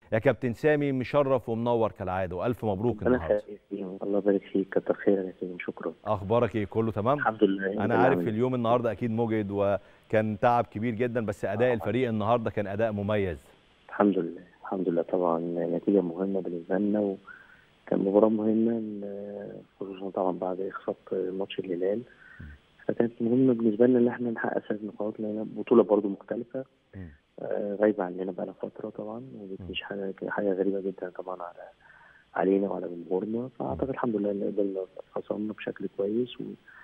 يا كابتن سامي مشرف ومنور كالعاده والف مبروك انا النهارده خير فيهم الله يبارك فيك كتر خيرك يا سيدي شكرا اخبارك ايه كله تمام الحمد لله انا أنت عارف اللي عامل اليوم النهارده اكيد مجهد وكان تعب كبير جدا بس اداء آه. الفريق النهارده كان اداء مميز إيه؟ الحمد لله الحمد لله طبعا نتيجه مهمه بالنسبه لنا وكان مباراه مهمه إن- خصوصا طبعا بعد اخفاق ماتش الهلال فكانت مهمه بالنسبه لنا ان احنا نحقق ثلاث نقاط لان بطوله برضو مختلفه مم. آه، غايبه عننا بقى فتره طبعا ودي مش حاجه حاجه غريبه جدا طبعا على علينا وعلى جمهورنا فاعتقد الحمد لله ان قدرنا حصلنا بشكل كويس و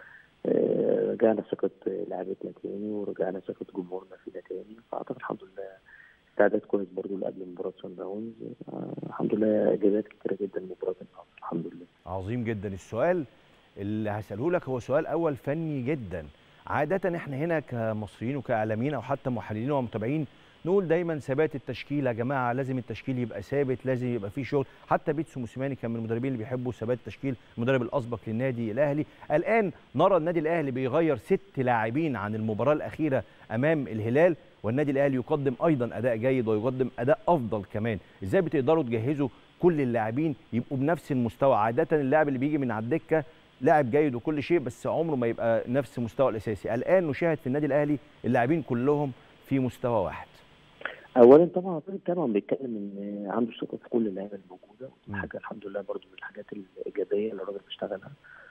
آه، رجعنا ثقة لعبتنا تاني ورجعنا ثقة جمهورنا فينا تاني فأعتقد الحمد لله استعداد كويس برضو اللي قبل مباراة سان داونز آه، الحمد لله إيجابيات كتيرة جدا لمباراة النهارده الحمد لله عظيم جدا السؤال اللي هسأله لك هو سؤال أول فني جدا عادة احنا هنا كمصريين وكإعلاميين أو حتى محللين ومتابعين نقول دايما ثبات التشكيل يا جماعة لازم التشكيل يبقى ثابت لازم يبقى فيه شغل حتى بيتسو موسيماني كان من المدربين اللي بيحبوا ثبات التشكيل المدرب الأسبق للنادي الأهلي الآن نرى النادي الأهلي بيغير ست لاعبين عن المباراة الأخيرة أمام الهلال والنادي الأهلي يقدم أيضا أداء جيد ويقدم أداء أفضل كمان إزاي بتقدروا تجهزوا كل اللاعبين يبقوا بنفس المستوى عادة اللاعب اللي بيجي من على الدكة لاعب جيد وكل شيء بس عمره ما يبقى نفس المستوى الاساسي الان نشاهد في النادي الاهلي اللاعبين كلهم في مستوى واحد أولا طبعا الراجل طبعا بيتكلم إن عنده ثقة في كل اللعيبة الموجودة مم. ودي حاجة الحمد لله برضو من الحاجات الإيجابية اللي الراجل بيشتغلها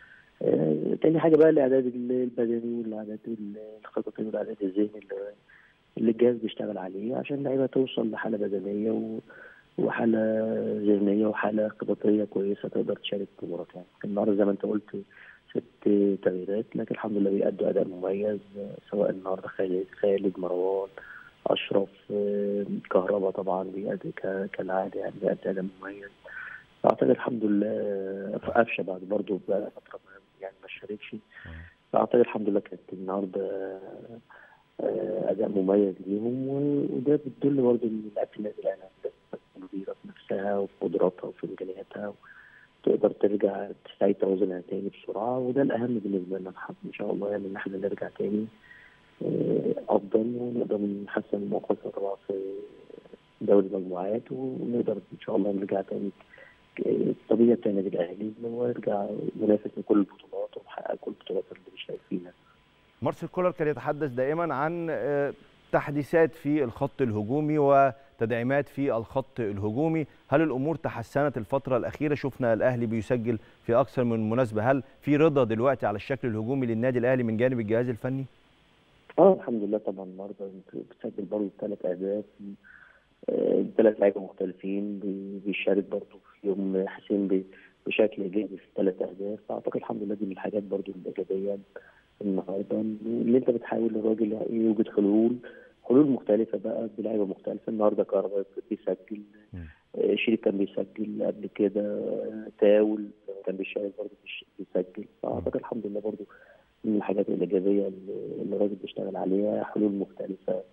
آه، تاني حاجة بقى الإعداد البدني والإعداد الخططي والإعداد الذهني اللي اللي الجهاز بيشتغل عليه عشان اللعيبة توصل لحالة بدنية و... وحالة ذهنية وحالة خططية كويسة تقدر تشارك في المباراة يعني النهارده زي ما أنت قلت ست تغييرات لكن الحمد لله بيأدوا أداء مميز آه، سواء النهارده خالد خالد مروان اشرف آه، كهربا طبعا بيأدي ك- كالعاده يعني بيأدي اداء مميز اعتقد الحمد لله آه، في قفشه بعد برضه بقى فتره ما- يعني ما شاركش فاعتقد الحمد لله كانت النهارده آه، آه، اداء مميز ليهم و- وده بتدل برضه ان لعيبه النادي الاهلي عندها مديره في نفسها وفي قدراتها وفي امكانياتها تقدر ترجع تستعيد توازنها تاني بسرعه وده الاهم بالنسبه لنا ان شاء الله يعني ان احنا نرجع تاني آه، افضل ونقدر نحسن موقفنا طبعا في دوري المجموعات ونقدر ان شاء الله نرجع تاني الطبيعه بتاع النادي الاهلي ان هو يرجع ينافس في كل البطولات ويحقق كل البطولات اللي بيشارك فيها. مارسيل كولر كان يتحدث دائما عن آه، تحديثات في الخط الهجومي وتدعيمات في الخط الهجومي هل الامور تحسنت الفتره الاخيره شفنا الاهلي بيسجل في اكثر من مناسبه هل في رضا دلوقتي على الشكل الهجومي للنادي الاهلي من جانب الجهاز الفني اه الحمد لله طبعا النهارده بتسجل برضه ثلاث اهداف ثلاث لعيبه مختلفين بي- بيشارك برضه فيهم حسين بي- بشكل ايجابي في ثلاث اهداف فاعتقد الحمد لله دي من الحاجات برضه الايجابيه النهارده اللي انت بتحاول الراجل يوجد حلول حلول مختلفه بقى بلعيبه مختلفه النهارده كهرباء بيسجل مم. آه، شريف كان بيسجل قبل كده آه، تاول كان بيشارك برضه بيش- بيسجل فاعتقد الحمد لله برضه من الحاجات الايجابيه اللي اللي الراجل بيشتغل عليها حلول مختلفه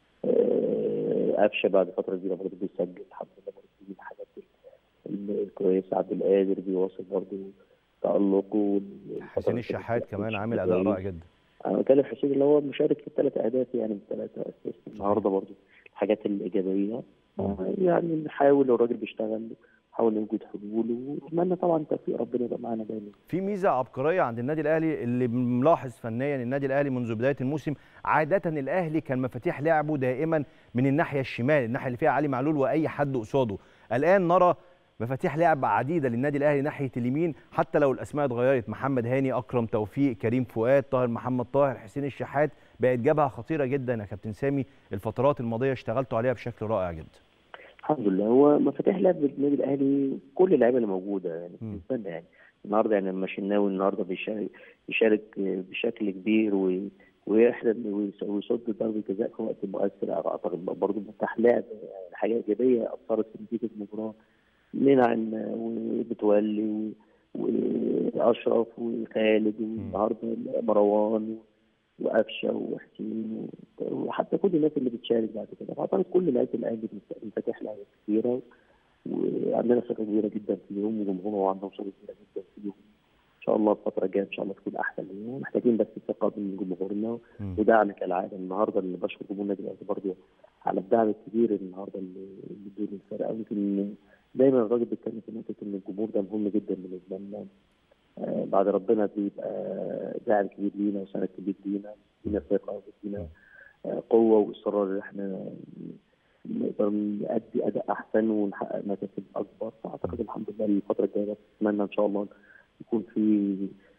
آه، قفشه بعد فتره كبيره برضه بيسجل الحمد لله برضه دي من الحاجات ال- الكويسه عبد القادر بيواصل برضه تألقه حسين الشحات كمان عامل اداء رائع جدا انا بتكلم حسين اللي هو مشارك في الثلاث اهداف يعني بالثلاثه اسيست النهارده برضه الحاجات الايجابيه آه، يعني نحاول لو الراجل بيشتغل نحاول نوجد حلول ونتمنى طبعا توفيق ربنا يبقى معانا دايما في ميزه عبقريه عند النادي الاهلي اللي ملاحظ فنيا النادي الاهلي منذ بدايه الموسم عاده الاهلي كان مفاتيح لعبه دائما من الناحيه الشمال الناحيه اللي فيها علي معلول واي حد قصاده الان نرى مفاتيح لعب عديده للنادي الاهلي ناحيه اليمين حتى لو الاسماء اتغيرت محمد هاني اكرم توفيق كريم فؤاد طاهر محمد طاهر حسين الشحات بقت جبهه خطيره جدا يا كابتن سامي الفترات الماضيه اشتغلتوا عليها بشكل رائع جدا الحمد لله هو مفاتيح لعب النادي الاهلي كل اللعيبه اللي موجوده يعني مم. بالنسبه لنا يعني النهارده يعني لما الشناوي النهارده بيشارك بيشارك بشكل كبير و ويحرم ويص- ويصد ضربه جزاء في وقت مؤثر اعتقد برضه مفتاح لعب يعني حاجه ايجابيه اثرت في نتيجه المباراه منعم وبتولي و- واشرف وخالد والنهارده مروان وقفشه وحسين و- وحتى كل الناس اللي بتشارك بعد كده فاعتقد كل لعيبه الاهلي مفاتيح لعيبه كثيره وعندنا ثقه كبيره جدا فيهم وجمهور وعندهم ثقه كبيره جدا فيهم ان شاء الله الفتره الجايه ان شاء الله تكون احسن ليهم محتاجين بس ثقه من جمهورنا مم. ودعم كالعاده النهارده اللي بشكر جمهور النادي الاهلي برضه على الدعم الكبير النهارده اللي اللي ادوني الفرقه يمكن دايما الراجل بيتكلم في نقطه ان الجمهور ده مهم جدا بالنسبه لنا آه، بعد ربنا بيبقى داعم كبير لينا وسند كبير لينا لينا ثقه وبيدينا آه، قوه واصرار ان احنا نقدر نأدي اداء احسن ونحقق مكاسب اكبر فاعتقد الحمد لله الفتره الجايه اتمنى ان شاء الله يكون في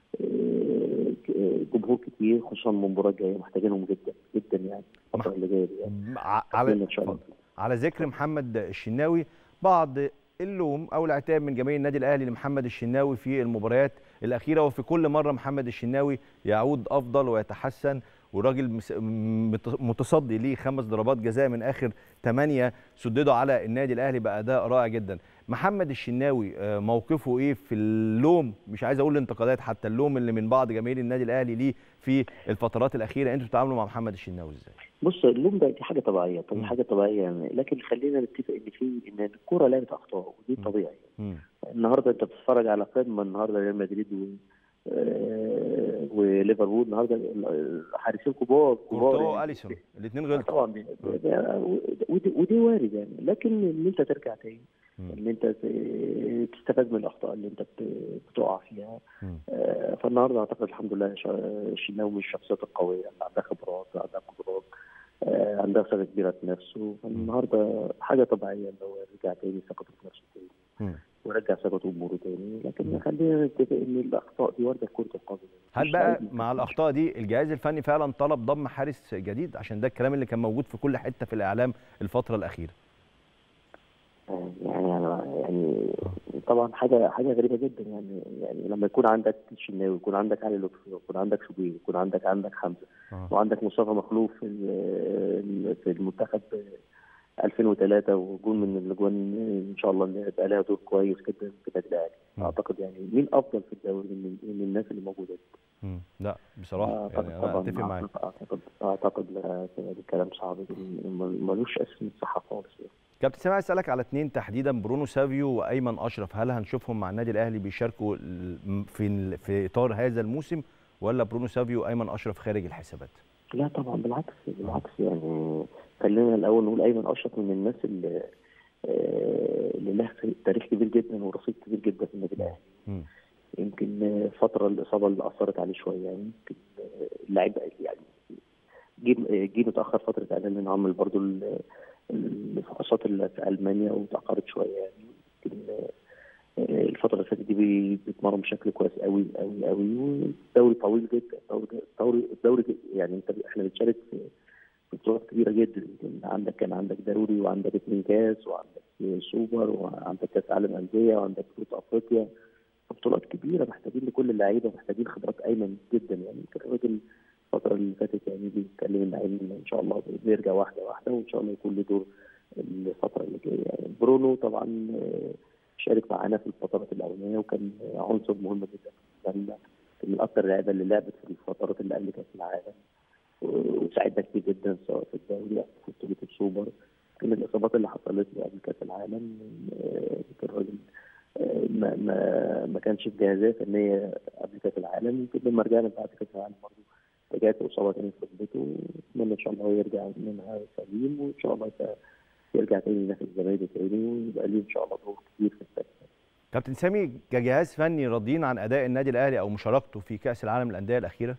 آه، ك- جمهور كتير خصوصا من المباراه الجايه محتاجينهم جدا جدا يعني الفتره اللي جايه دي يعني ع- أتمنى على ان شاء الله على ذكر محمد الشناوي بعض اللوم او العتاب من جماهير النادي الاهلي لمحمد الشناوي في المباريات الاخيره وفي كل مره محمد الشناوي يعود افضل ويتحسن وراجل مس- مت- متصدي ليه خمس ضربات جزاء من اخر ثمانيه سددوا على النادي الاهلي باداء رائع جدا محمد الشناوي آه، موقفه ايه في اللوم مش عايز اقول الانتقادات حتى اللوم اللي من بعض جماهير النادي الاهلي ليه في الفترات الاخيره انتوا بتتعاملوا مع محمد الشناوي ازاي بص اللوم ده دي حاجه طبيعيه مم. طبعا حاجه طبيعيه يعني لكن خلينا نتفق ان في ان الكوره لعبه اخطاء ودي مم. طبيعي مم. النهارده انت بتتفرج على قمه النهارده ريال مدريد و آه، وليفربول النهارده حارسين كبار كبار كورتوا يعني. واليسون الاثنين آه، غلطوا طبعا دي- ده- ودي, ودي وارد يعني لكن ان انت ترجع تاني مم. ان انت ت- تستفاد من الاخطاء اللي انت بت- بتقع فيها مم. آه، فالنهارده اعتقد الحمد لله شا- الشناوي من الشخصيات القويه اللي عندها خبرات عندها قدرات آه، عندها ثقه كبيره في نفسه فالنهارده حاجه طبيعيه ان هو يرجع تاني ثقته في نفسه تاني مم. ويرجع ثقته باموره تاني لكن خلينا نتفق ان الاخطاء دي وارده في كره القدم هل مش بقى لعيب مع ما الاخطاء دي الجهاز الفني فعلا طلب ضم حارس جديد عشان ده الكلام اللي كان موجود في كل حته في الاعلام الفتره الاخيره آه، يعني أنا يعني طبعا حاجه حاجه غريبه جدا يعني يعني لما يكون عندك الشناوي يكون عندك علي لطفي يكون عندك شوبير يكون عندك عندك حمزه آه. وعندك مصطفى مخلوف في ال- في المنتخب 2003 وجون من الاجوان ان شاء الله ان يبقى لها دور كويس جدا في النادي الاهلي مم. اعتقد يعني مين افضل في الدوري من, من الناس اللي موجوده دي؟ مم. لا بصراحه اعتقد يعني انا اتفق معاك اعتقد اعتقد, أعتقد لا ده كلام صعب ملوش اسم الصحه خالص يعني. كابتن سامع عايز اسالك على اثنين تحديدا برونو سافيو وايمن اشرف هل هنشوفهم مع النادي الاهلي بيشاركوا ال- في في اطار هذا الموسم ولا برونو سافيو وايمن اشرف خارج الحسابات لا طبعا بالعكس بالعكس يعني خلينا الاول نقول ايمن اشرف من الناس اللي آه، اللي له تاريخ كبير جدا ورصيد كبير جدا في النادي الاهلي مم. يمكن آه، فتره الاصابه اللي اثرت عليه شويه يعني يمكن آه، اللعيب يعني جه آه، جه متاخر فتره اعلان ان عمل برضو ال- الفحوصات اللي في المانيا وتاخرت شويه يعني يمكن آه، آه، الفتره اللي فاتت دي بي- بيتمرن بشكل كويس قوي قوي قوي والدوري طويل جدا الدوري الدوري الدوري يعني انت احنا بنشارك في في بطولات كبيره جدا يمكن عندك كان عندك دوري وعندك اثنين كاس وعندك سوبر وعندك كاس عالم انديه وعندك بطوله افريقيا بطولات كبيره محتاجين لكل اللعيبه محتاجين خبرات ايمن جدا يعني يمكن الراجل الفتره اللي فاتت يعني بيتكلم ان ايمن ان شاء الله بيرجع واحده واحده وان شاء الله يكون له دور الفتره اللي جايه يعني برونو طبعا آه، شارك معانا في الفترات الاولانيه وكان عنصر مهم جدا بالنسبه لنا كان من اكثر اللعيبه اللي لعبت في الفترات اللي قبل كاس العالم وساعدنا كتير جدا سواء في الدوري او في بطوله السوبر كل الاصابات اللي حصلت له قبل كاس العالم آه، كان الراجل آه، ما ما ما كانش في جاهزيه فنيه قبل كاس العالم يمكن لما رجعنا بعد كاس العالم برضه رجعت اصابه تاني في ركبته اتمنى ان شاء الله هو يرجع منها سليم وان شاء الله يبقى يرجع تاني ينافس زمايله تاني ويبقى ليه ان شاء الله دور كبير في الفريق كابتن سامي كجهاز فني راضيين عن اداء النادي الاهلي او مشاركته في كاس العالم للانديه الاخيره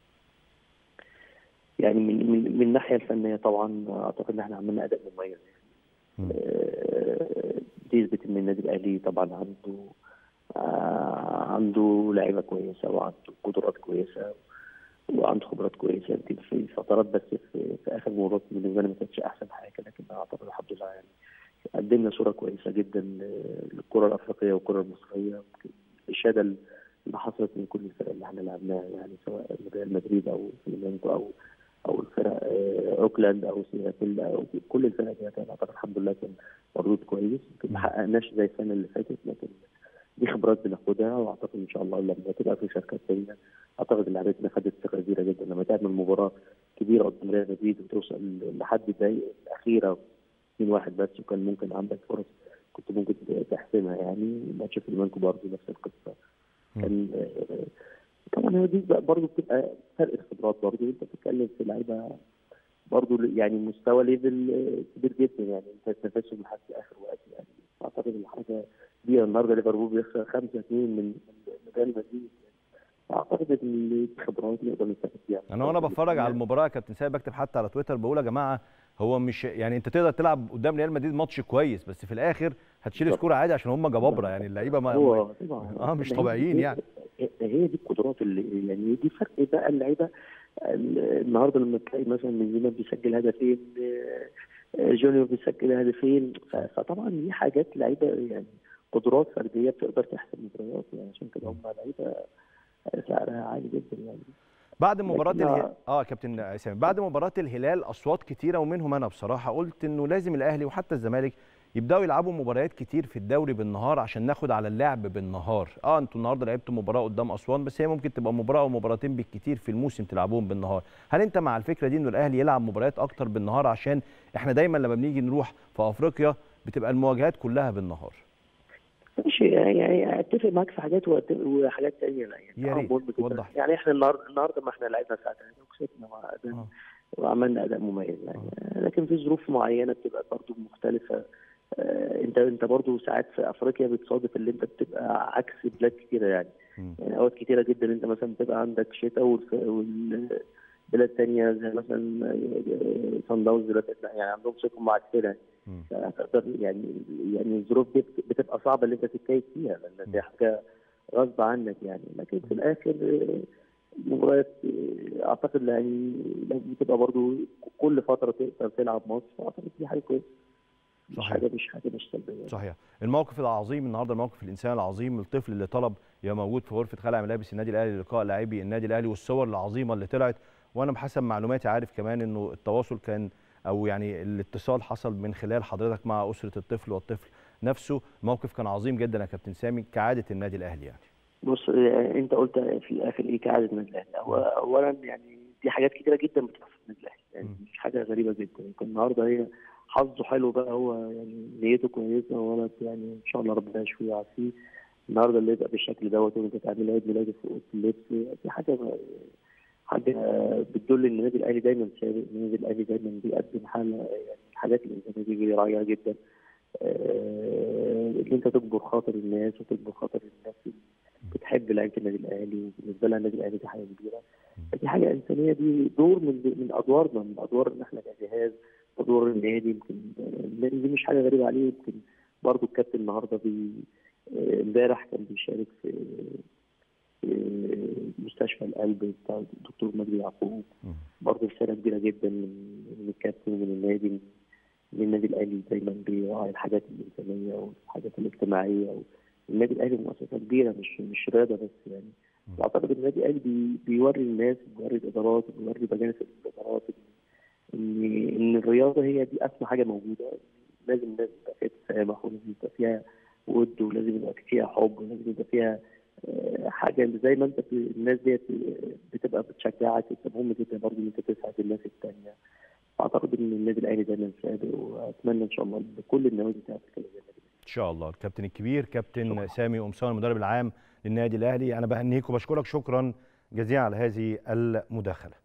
يعني من من من الناحيه الفنيه طبعا اعتقد ان احنا عملنا اداء مميز مم. آه، دي يثبت ان النادي الاهلي طبعا عنده آه، عنده لعيبه كويسه وعنده قدرات كويسه وعنده خبرات كويسه يمكن في فترات بس في, في اخر مباراه بالنسبه لي ما كانتش احسن حاجه لكن اعتقد الحمد لله يعني قدمنا صوره كويسه جدا للكره الافريقيه والكره المصريه يمكن الاشاده اللي حصلت من كل الفرق اللي احنا لعبناها يعني سواء من ريال مدريد او فلامينجو او او الفرق آه، اوكلاند او سياتل او كل الفرق دي كان اعتقد الحمد لله كان مردود كويس يمكن ما حققناش زي السنه اللي فاتت لكن دي خبرات بناخدها واعتقد ان شاء الله لما تبقى في شركات ثانيه اعتقد لعبتنا خدت ثقه كبيره جدا لما تعمل مباراه كبيره قدام ريال مدريد وتوصل لحد الدقائق الاخيره 2 واحد بس وكان ممكن عندك فرص كنت ممكن تحسمها يعني ماتش فلامينكو برضه نفس القصه كان آه، طبعا هي دي بقى برضه بتبقى فرق الخبرات برضه انت بتتكلم في لعيبه برضه يعني مستوى ليفل كبير جدا يعني انت تنافسهم لحد اخر وقت يعني اعتقد الحاجه دي النهارده ليفربول بيخسر 5 2 من من ريال مدريد اعتقد ان الخبرات نقدر نستفيد بيها انا وانا بتفرج على المباراه يا كابتن سامي بكتب حتى على تويتر بقول يا جماعه هو مش يعني انت تقدر تلعب قدام ريال مدريد ماتش كويس بس في الاخر هتشيل سكور عادي عشان هم جبابره يعني اللعيبه ما هو طبعا اه مش طبيعيين يعني هي دي القدرات اللي يعني دي فرق بقى اللعيبه النهارده لما تلاقي مثلا بنزيما بيسجل هدفين جونيور بيسجل هدفين فطبعا دي حاجات لعيبه يعني قدرات فرديه بتقدر تحسم مباريات يعني عشان كده هم لعيبه سعرها عالي جدا يعني بعد مباراة الهلال اه كابتن سامي بعد مباراة الهلال اصوات كتيرة ومنهم انا بصراحة قلت انه لازم الاهلي وحتى الزمالك يبداوا يلعبوا مباريات كتير في الدوري بالنهار عشان ناخد على اللعب بالنهار اه انتوا النهارده لعبتوا مباراه قدام اسوان بس هي ممكن تبقى مباراه او مباراتين بالكتير في الموسم تلعبوهم بالنهار هل انت مع الفكره دي انه الاهلي يلعب مباريات اكتر بالنهار عشان احنا دايما لما بنيجي نروح في افريقيا بتبقى المواجهات كلها بالنهار ماشي يعني اتفق معاك في حاجات وحاجات ثانيه لا يعني يا ريت وضح يعني احنا النهارده النهارده ما احنا لعبنا ساعه وكسبنا وأداء وعملنا اداء مميز يعني آه. لكن في ظروف معينه بتبقى برضه مختلفه آه انت انت برضه ساعات في افريقيا بتصادف اللي انت بتبقى عكس بلاد كتيره يعني م. يعني اوقات كتيره جدا انت مثلا بتبقى عندك شتاء والبلاد ثانيه زي مثلا صن داونز دلوقتي يعني عندهم صيف معكسه يعني فتقدر يعني يعني الظروف دي بتبقى صعبه اللي انت تتكيف فيها لان دي حاجه غصب عنك يعني لكن في الاخر مباريات اعتقد يعني بتبقى برضو كل فتره تقدر تلعب ماتش اعتقد دي حاجه كويسه مش صحيح. حاجه مش حاجه مش سلبيه صحيح الموقف العظيم النهارده الموقف الانساني العظيم الطفل اللي طلب يبقى موجود في غرفه خلع ملابس النادي الاهلي للقاء لاعبي النادي الاهلي والصور العظيمه اللي طلعت وانا بحسب معلوماتي عارف كمان انه التواصل كان او يعني الاتصال حصل من خلال حضرتك مع اسره الطفل والطفل نفسه الموقف كان عظيم جدا يا كابتن سامي كعاده النادي الاهلي يعني بص انت قلت في الاخر ايه كعاده النادي الاهلي اولا يعني دي حاجات كتيره جدا بتحصل في النادي الاهلي يعني مش حاجه غريبه جدا يمكن النهارده هي حظه حلو بقى هو يعني نيته كويسه ولد يعني ان شاء الله ربنا يشفيه ويعافيه النهارده اللي يبقى بالشكل دوت وانت تعمل عيد ميلاده في اوضه اللبس دي حاجه حاجه بتدل ان النادي الاهلي دايما سابق النادي الاهلي دايما بيقدم حاله يعني الحاجات الانسانيه دي بيراعيها جدا ان انت تجبر خاطر الناس وتجبر خاطر الناس بتحب لعيبه النادي الاهلي وبالنسبه لها النادي الاهلي دي حاجه كبيره دي حاجه انسانيه دي دور من من ادوارنا من ادوار ان احنا كجهاز ادوار النادي يمكن النادي دي مش حاجه غريبه عليه يمكن برضه الكابتن النهارده بي امبارح كان بيشارك في مستشفى القلب بتاع الدكتور مجدي يعقوب برضه رساله كبيره جدا من الكابتن ومن النادي من النادي الاهلي دايما بيراعي الحاجات الانسانيه والحاجات الاجتماعيه النادي الاهلي مؤسسه كبيره مش مش رياضه بس يعني اعتقد النادي الاهلي بي بيوري الناس بيوري الادارات بيوري مجالس الادارات ان ان الرياضه هي دي اسمى حاجه موجوده لازم الناس يبقى فيها تسامح ولازم يبقى فيها ود ولازم يبقى فيها حب ولازم يبقى فيها حاجه اللي زي ما انت الناس ديت بتبقى بتشجعك انت مهم جدا برضه ان انت تسعد الناس الثانيه اعتقد ان النادي الاهلي دايما سابق واتمنى ان شاء الله بكل النوادي تعمل كده زي النادي ان شاء الله الكابتن الكبير كابتن شكرا. سامي قمصان المدرب العام للنادي الاهلي انا بهنيك وبشكرك شكرا جزيلا على هذه المداخله